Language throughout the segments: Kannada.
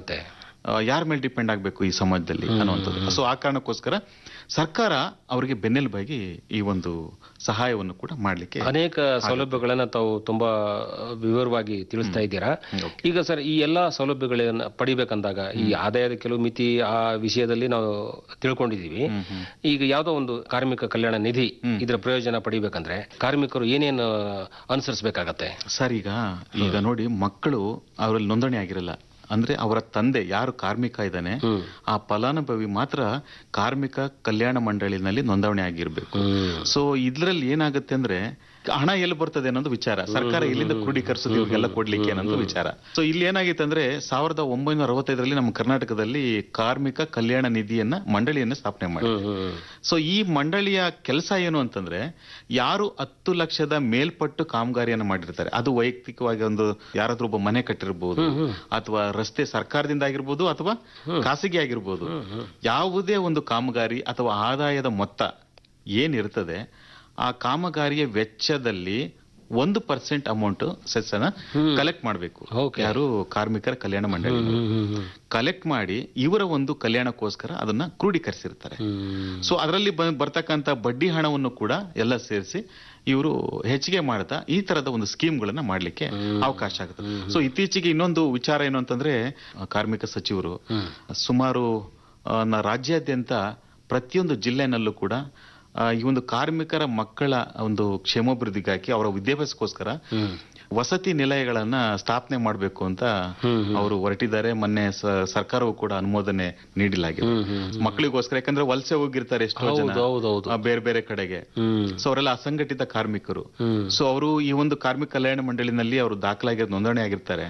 ಆಗ್ಬೇಕಾಗತ್ತೆ ಯಾರ ಮೇಲೆ ಡಿಪೆಂಡ್ ಆಗಬೇಕು ಈ ಸಮಾಜದಲ್ಲಿ ಅನ್ನುವಂಥದ್ದು ಸೊ ಆ ಕಾರಣಕ್ಕೋಸ್ಕರ ಸರ್ಕಾರ ಅವರಿಗೆ ಬೆನ್ನೆಲುಬಾಗಿ ಈ ಒಂದು ಸಹಾಯವನ್ನು ಕೂಡ ಮಾಡಲಿಕ್ಕೆ ಅನೇಕ ಸೌಲಭ್ಯಗಳನ್ನ ತಾವು ತುಂಬಾ ವಿವರವಾಗಿ ತಿಳಿಸ್ತಾ ಇದ್ದೀರಾ ಈಗ ಸರ್ ಈ ಎಲ್ಲಾ ಸೌಲಭ್ಯಗಳನ್ನ ಪಡಿಬೇಕಂದಾಗ ಈ ಆದಾಯದ ಕೆಲವು ಮಿತಿ ಆ ವಿಷಯದಲ್ಲಿ ನಾವು ತಿಳ್ಕೊಂಡಿದೀವಿ ಈಗ ಯಾವ್ದೋ ಒಂದು ಕಾರ್ಮಿಕ ಕಲ್ಯಾಣ ನಿಧಿ ಇದರ ಪ್ರಯೋಜನ ಪಡಿಬೇಕಂದ್ರೆ ಕಾರ್ಮಿಕರು ಏನೇನು ಅನುಸರಿಸಬೇಕಾಗತ್ತೆ ಸರ್ ಈಗ ಈಗ ನೋಡಿ ಮಕ್ಕಳು ಅವರಲ್ಲಿ ನೋಂದಣಿ ಆಗಿರಲ್ಲ ಅಂದ್ರೆ ಅವರ ತಂದೆ ಯಾರು ಕಾರ್ಮಿಕ ಇದ್ದಾನೆ ಆ ಫಲಾನುಭವಿ ಮಾತ್ರ ಕಾರ್ಮಿಕ ಕಲ್ಯಾಣ ಮಂಡಳಿನಲ್ಲಿ ನೋಂದಣಿ ಆಗಿರ್ಬೇಕು ಸೊ ಇದ್ರಲ್ಲಿ ಏನಾಗುತ್ತೆ ಅಂದ್ರೆ ಹಣ ಎಲ್ಲಿ ಬರ್ತದೆ ಅನ್ನೋದು ವಿಚಾರ ಸರ್ಕಾರ ಎಲ್ಲಿಂದ ಕ್ರೋಢೀಕರಿಸೋದು ಇವ್ರಿಗೆಲ್ಲ ಕೊಡ್ಲಿಕ್ಕೆ ಅನ್ನೋದು ವಿಚಾರ ಸೊ ಇಲ್ಲಿ ಏನಾಗಿತ್ತು ಅಂದ್ರೆ ಸಾವಿರದ ಒಂಬೈನೂರ ಅರವತ್ತೈದರಲ್ಲಿ ನಮ್ಮ ಕರ್ನಾಟಕದಲ್ಲಿ ಕಾರ್ಮಿಕ ಕಲ್ಯಾಣ ನಿಧಿಯನ್ನ ಮಂಡಳಿಯನ್ನ ಸ್ಥಾಪನೆ ಮಾಡಿ ಸೊ ಈ ಮಂಡಳಿಯ ಕೆಲಸ ಏನು ಅಂತಂದ್ರೆ ಯಾರು ಹತ್ತು ಲಕ್ಷದ ಮೇಲ್ಪಟ್ಟು ಕಾಮಗಾರಿಯನ್ನು ಮಾಡಿರ್ತಾರೆ ಅದು ವೈಯಕ್ತಿಕವಾಗಿ ಒಂದು ಯಾರಾದ್ರೂ ಒಬ್ಬ ಮನೆ ಕಟ್ಟಿರ್ಬೋದು ಅಥವಾ ರಸ್ತೆ ಸರ್ಕಾರದಿಂದ ಆಗಿರ್ಬೋದು ಅಥವಾ ಖಾಸಗಿ ಆಗಿರ್ಬೋದು ಯಾವುದೇ ಒಂದು ಕಾಮಗಾರಿ ಅಥವಾ ಆದಾಯದ ಮೊತ್ತ ಏನಿರ್ತದೆ ಆ ಕಾಮಗಾರಿಯ ವೆಚ್ಚದಲ್ಲಿ ಒಂದು ಪರ್ಸೆಂಟ್ ಅಮೌಂಟ್ ಸೆಸ್ಸನ್ನ ಕಲೆಕ್ಟ್ ಮಾಡಬೇಕು ಯಾರು ಕಾರ್ಮಿಕರ ಕಲ್ಯಾಣ ಮಂಡಳಿ ಕಲೆಕ್ಟ್ ಮಾಡಿ ಇವರ ಒಂದು ಕಲ್ಯಾಣಕ್ಕೋಸ್ಕರ ಅದನ್ನ ಕ್ರೋಢೀಕರಿಸಿರ್ತಾರೆ ಸೊ ಅದರಲ್ಲಿ ಬರ್ತಕ್ಕಂತ ಬಡ್ಡಿ ಹಣವನ್ನು ಕೂಡ ಎಲ್ಲ ಸೇರಿಸಿ ಇವರು ಹೆಚ್ಚಿಗೆ ಮಾಡ್ತಾ ಈ ತರದ ಒಂದು ಸ್ಕೀಮ್ಗಳನ್ನ ಮಾಡ್ಲಿಕ್ಕೆ ಅವಕಾಶ ಆಗುತ್ತೆ ಸೊ ಇತ್ತೀಚೆಗೆ ಇನ್ನೊಂದು ವಿಚಾರ ಏನು ಅಂತಂದ್ರೆ ಆ, ಕಾರ್ಮಿಕ ಸಚಿವರು ಸುಮಾರು ಆ, ನ- ರಾಜ್ಯಾದ್ಯಂತ ಪ್ರತಿಯೊಂದು ಜಿಲ್ಲೆನಲ್ಲೂ ಕೂಡ ಆ, ಈ ಒಂದು ಕಾರ್ಮಿಕರ ಮಕ್ಕಳ ಒಂದು ಕ್ಷೇಮಾಭಿವೃದ್ಧಿಗಾಗಿ ಅವರ ವಿದ್ಯಾಭ್ಯಾಸಕ್ಕೋಸ್ಕರ ವಸತಿ ನಿಲಯಗಳನ್ನ ಸ್ಥಾಪನೆ ಮಾಡಬೇಕು ಅಂತ ಅವರು ಹೊರಟಿದ್ದಾರೆ ಮೊನ್ನೆ ಸ- ಸರ್ಕಾರವು ಕೂಡ ಅನುಮೋದನೆ ನೀಡಲಾಗಿದೆ ಮಕ್ಕಳಿಗೋಸ್ಕರ ಯಾಕಂದ್ರೆ ವಲಸೆ ಹೋಗಿರ್ತಾರೆ ಎಷ್ಟೋ ಜನ ಹೌದೌದು. ಆ, ಬೇರೆ ಬೇರೆ ಕಡೆಗೆ ಸೊ ಅವರೆಲ್ಲ ಅಸಂಘಟಿತ ಕಾರ್ಮಿಕರು ಸೊ ಅವರು ಈ ಒಂದು ಕಾರ್ಮಿಕ ಕಲ್ಯಾಣ ಮಂಡಳಿನಲ್ಲಿ ಅವರು ದಾಖಲಾಗಿ ನೋಂದಣಿ ಆಗಿರ್ತಾರೆ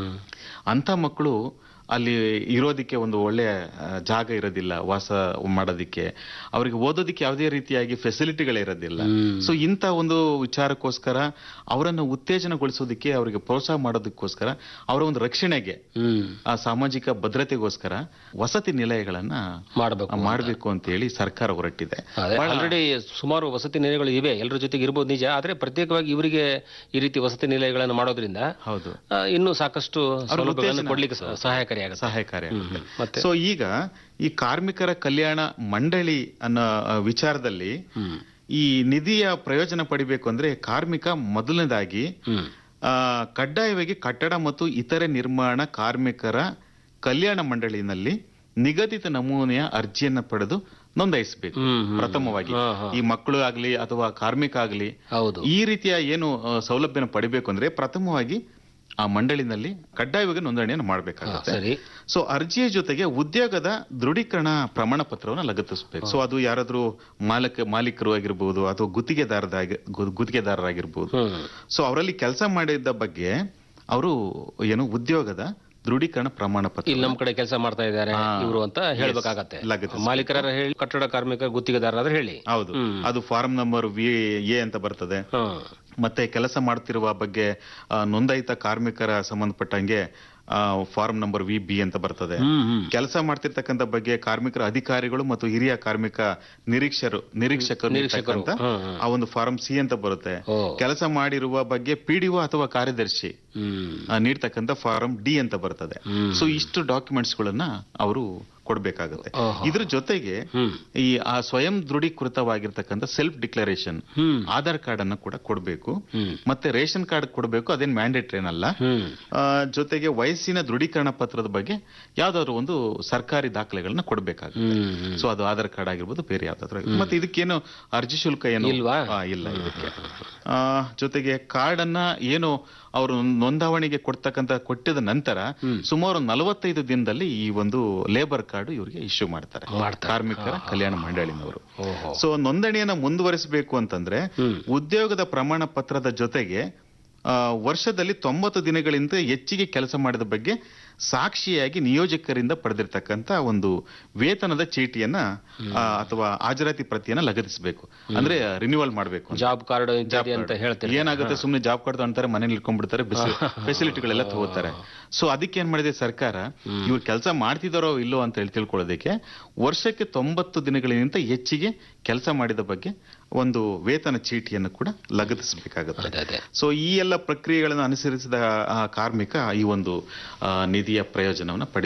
ಅಂತ ಮಕ್ಕಳು ಅಲ್ಲಿ ಇರೋದಕ್ಕೆ ಒಂದು ಒಳ್ಳೆ ಆ, ಜಾಗ ಇರೋದಿಲ್ಲ ವಾಸ ಮಾಡೋದಿಕ್ಕೆ ಅವರಿಗೆ ಓದೋದಕ್ಕೆ ಯಾವುದೇ ರೀತಿಯಾಗಿ ಫೆಸಿಲಿಟಿಗಳಿರೋದಿಲ್ಲ ಸೊ ಇಂಥ ಒಂದು ವಿಚಾರಕ್ಕೋಸ್ಕರ ಅವರನ್ನು ಉತ್ತೇಜನಗೊಳಿಸೋದಕ್ಕೆ ಅವರಿಗೆ ಪ್ರೋತ್ಸಾಹ ಮಾಡೋದಕ್ಕೋಸ್ಕರ ಅವರ ಒಂದು ರಕ್ಷಣೆಗೆ ಆ ಸಾಮಾಜಿಕ ಭದ್ರತೆಗೋಸ್ಕರ ವಸತಿ ನಿಲಯಗಳನ್ನ ಮಾಡಬೇಕು ಮಾಡಬೇಕು ಅಂತ ಹೇಳಿ ಸರ್ಕಾರ ಹೊರಟಿದೆ ಆಲ್ರೆಡಿ ಸುಮಾರು ವಸತಿ ನಿಲಯಗಳು ಇವೆ ಎಲ್ಲರ ಜೊತೆಗೆ ಇರ್ಬೋದು ನಿಜ ಆದ್ರೆ ಪ್ರತ್ಯೇಕವಾಗಿ ಇವರಿಗೆ ಈ ರೀತಿ ವಸತಿ ನಿಲಯಗಳನ್ನು ಮಾಡೋದ್ರಿಂದ ಹೌದು ಆ, ಇನ್ನೂ ಸಾಕಷ್ಟು ಸೌಲಭ್ಯಗಳನ್ನು ಕೊಡ್ಲಿಕ್ಕೆ ಸಹ- ಸಹಾಯಕಾರಿಯಾಗುತ್ತೆ ಸಹಾಯಕಾರಿಯಾಗುತ್ತೆ ಮತ್ತೆ ಸೊ ಈಗ ಈ ಕಾರ್ಮಿಕರ ಕಲ್ಯಾಣ ಮಂಡಳಿ ಅನ್ನೋ ಆ, ವಿಚಾರದಲ್ಲಿ ಈ ನಿಧಿಯ ಪ್ರಯೋಜನ ಪಡಿಬೇಕು ಅಂದ್ರೆ ಕಾರ್ಮಿಕ ಮೊದಲನೇದಾಗಿ ಆ, ಕಡ್ಡಾಯವಾಗಿ ಕಟ್ಟಡ ಮತ್ತು ಇತರೆ ನಿರ್ಮಾಣ ಕಾರ್ಮಿಕರ ಕಲ್ಯಾಣ ಮಂಡಳಿನಲ್ಲಿ ನಿಗದಿತ ನಮೂನೆಯ ಅರ್ಜಿಯನ್ನ ಪಡೆದು ನೋಂದಾಯಿಸಬೇಕು ಪ್ರಥಮವಾಗಿ ಈ ಮಕ್ಕಳು ಆಗ್ಲಿ ಅಥವಾ ಕಾರ್ಮಿಕ ಆಗ್ಲಿ ಹೌದು ಈ ರೀತಿಯ ಏನು ಆ, ಸೌಲಭ್ಯನ ಪಡಿಬೇಕು ಅಂದ್ರೆ ಪ್ರಥಮವಾಗಿ ಆ ಮಂಡಳಿನಲ್ಲಿ ಕಡ್ಡಾಯವಾಗಿ ನೋಂದಣಿಯನ್ನು ಮಾಡಬೇಕಾಗುತ್ತೆ ಸರಿ ಸೊ ಅರ್ಜಿಯ ಜೊತೆಗೆ ಉದ್ಯೋಗದ ದೃಢೀಕರಣ ಪ್ರಮಾಣ ಪತ್ರವನ್ನು ಲಗತ್ತಿಸಬೇಕು ಸೊ ಅದು ಯಾರಾದ್ರೂ ಮಾಲಕ ಮಾಲೀಕರು ಆಗಿರ್ಬೋದು ಅಥವಾ ಗುತ್ತಿಗೆದಾರದ ಗುತ್ತಿಗೆದಾರರಾಗಿರ್ಬೋದು ಸೊ ಅವರಲ್ಲಿ ಕೆಲಸ ಮಾಡಿದ ಬಗ್ಗೆ ಅವರು ಏನು ಉದ್ಯೋಗದ ದೃಢೀಕರಣ ಪ್ರಮಾಣ ಪತ್ರ ಇಲ್ಲಿ ನಮ್ ಕಡೆ ಕೆಲಸ ಮಾಡ್ತಾ ಇದ್ದಾರೆ ಇವರು ಅಂತ ಹೇಳ್ಬೇಕಾಗತ್ತೆ ಲಗತ್ತಿಸ್ಬೇಕು. ಮಾಲೀಕರ ಹೇಳಿ ಕಟ್ಟಡ ಕಾರ್ಮಿಕ ಗುತ್ತಿಗೆದಾರರಾದ್ರೆ ಹೇಳಿ ಹೌದು ಅದು ಫಾರ್ಮ್ ನಂಬರ್ ವಿ ಎ ಅಂತ ಬರ್ತದೆ ಹ್ಮ್ ಮತ್ತೆ ಕೆಲಸ ಮಾಡ್ತಿರುವ ಬಗ್ಗೆ ಆ, ನೋಂದಾಯಿತ ಕಾರ್ಮಿಕರ ಸಂಬಂಧಪಟ್ಟಂಗೆ ಫಾರ್ಮ್ ನಂಬರ್ ವಿ ಬಿ ಅಂತ ಬರ್ತದೆ ಕೆಲಸ ಮಾಡ್ತಿರ್ತಕ್ಕಂಥ ಬಗ್ಗೆ ಕಾರ್ಮಿಕರ ಅಧಿಕಾರಿಗಳು ಮತ್ತು ಹಿರಿಯ ಕಾರ್ಮಿಕ ನಿರೀಕ್ಷರು ನಿರೀಕ್ಷಕರು ಇರ್ತಕ್ಕಂಥ ಆ ಒಂದು ಫಾರ್ಮ್ ಸಿ ಅಂತ ಬರುತ್ತೆ ಕೆಲಸ ಮಾಡಿರುವ ಬಗ್ಗೆ ಪಿಡಿಒ ಅಥವಾ ಕಾರ್ಯದರ್ಶಿ ಆ, ನೀಡ್ತಕ್ಕಂಥ ಫಾರಂ ಡಿ ಅಂತ ಬರ್ತದೆ ಸೊ ಇಷ್ಟು ಡಾಕ್ಯುಮೆಂಟ್ಸ್ ಗಳನ್ನ ಅವರು ಕೊಡ್ಬೇಕಾಗುತ್ತೆ ಇದ್ರ ಜೊತೆಗೆ ಈ ಆ ಸ್ವಯಂ ದೃಢೀಕೃತವಾಗಿರ್ತಕ್ಕಂಥ ಸೆಲ್ಫ್ ಡಿಕ್ಲರೇಷನ್ ಆಧಾರ್ ಕಾರ್ಡ್ ಅನ್ನ ಕೂಡ ಕೊಡಬೇಕು ಮತ್ತೆ ರೇಷನ್ ಕಾರ್ಡ್ ಕೊಡಬೇಕು ಅದೇನ್ ಮ್ಯಾಂಡೇಟರಿ ಏನಲ್ಲ ಆ, ಜೊತೆಗೆ ವಯಸ್ಸಿನ ದೃಢೀಕರಣ ಪತ್ರದ ಬಗ್ಗೆ ಯಾವ್ದಾದ್ರು ಒಂದು ಸರ್ಕಾರಿ ದಾಖಲೆಗಳನ್ನ ಕೊಡಬೇಕಾಗುತ್ತೆ ಸೊ ಅದು ಆಧಾರ್ ಕಾರ್ಡ್ ಆಗಿರ್ಬೋದು ಬೇರೆ ಯಾವ್ದಾದ್ರು ಆಗಿರ್ಬೋದು. ಮತ್ತೆ ಇದಕ್ಕೇನು ಅರ್ಜಿ ಶುಲ್ಕ ಏನು ಇಲ್ವಾ? ಆ, ಇಲ್ಲ ಇದಕ್ಕೆ ಆ, ಜೊತೆಗೆ ಕಾರ್ಡ್ ಅನ್ನ ಏನು ಅವರು ನೋಂದಾವಣಿಗೆ ಕೊಡ್ತಕ್ಕಂತ ಕೊಟ್ಟಿದ ನಂತರ ಸುಮಾರು ನಲವತ್ತೈದು ದಿನದಲ್ಲಿ ಈ ಒಂದು ಲೇಬರ್ ಕಾರ್ಡ್ ಇವರಿಗೆ ಇಶ್ಯೂ ಮಾಡ್ತಾರೆ ಕಾರ್ಮಿಕರ ಕಲ್ಯಾಣ ಮಂಡಳಿನವರು ಸೊ ನೋಂದಣಿಯನ್ನ ಮುಂದುವರಿಸಬೇಕು ಅಂತಂದ್ರೆ ಉದ್ಯೋಗದ ಪ್ರಮಾಣ ಪತ್ರದ ಜೊತೆಗೆ ಆ, ವರ್ಷದಲ್ಲಿ ತೊಂಬತ್ತು ದಿನಗಳಿಂದ ಹೆಚ್ಚಿಗೆ ಕೆಲಸ ಮಾಡಿದ ಬಗ್ಗೆ ಸಾಕ್ಷಿಯಾಗಿ ನಿಯೋಜಕರಿಂದ ಪಡೆದಿರ್ತಕ್ಕಂತ ಒಂದು ವೇತನದ ಚೀಟಿಯನ್ನ ಆ, ಅಥವಾ ಹಾಜರಾತಿ ಪ್ರತಿಯನ್ನ ಲಗತ್ತಿಸಬೇಕು ಅಂದ್ರೆ ರಿನ್ಯೂವಲ್ ಮಾಡಬೇಕು ಜಾಬ್ ಕಾರ್ಡ್ ಇತ್ಯಾದಿ ಅಂತ ಹೇಳ್ತೀರಿ ಏನಾಗುತ್ತೆ ಸುಮ್ನೆ ಜಾಬ್ ಕಾರ್ಡ್ ಅಂತಾರೆ ಮನೇಲಿ ಇಟ್ಕೊಂಡ್ಬಿಡ್ತಾರೆ ಫೆಸಿಲಿಟಿಗಳೆಲ್ಲ ತಗೋತಾರೆ ಸೊ ಅದಕ್ಕೆ ಏನ್ ಮಾಡಿದೆ ಸರ್ಕಾರ ಇವ್ರು ಕೆಲಸ ಮಾಡ್ತಿದಾರೋ ಇಲ್ಲೋ ಅಂತ ಹೇಳಿ ತಿಳ್ಕೊಳ್ಳೋದಕ್ಕೆ ವರ್ಷಕ್ಕೆ ತೊಂಬತ್ತು ದಿನಗಳಿಗಿಂತ ಹೆಚ್ಚಿಗೆ ಕೆಲಸ ಮಾಡಿದ ಬಗ್ಗೆ ಒಂದು ವೇತನ ಚೀಟಿಯನ್ನು ಕೂಡ ಲಗತ್ತಿಸಬೇಕಾಗುತ್ತೆ ಅದೇ ಅದೇ ಸೊ ಈ ಎಲ್ಲ ಪ್ರಕ್ರಿಯೆಗಳನ್ನು ಅನುಸರಿಸಿದ ಆ ಕಾರ್ಮಿಕ ಈ ಒಂದು ಆ, ನಿಧಿಯ ಪ್ರಯೋಜನವನ್ನು ಪಡಿ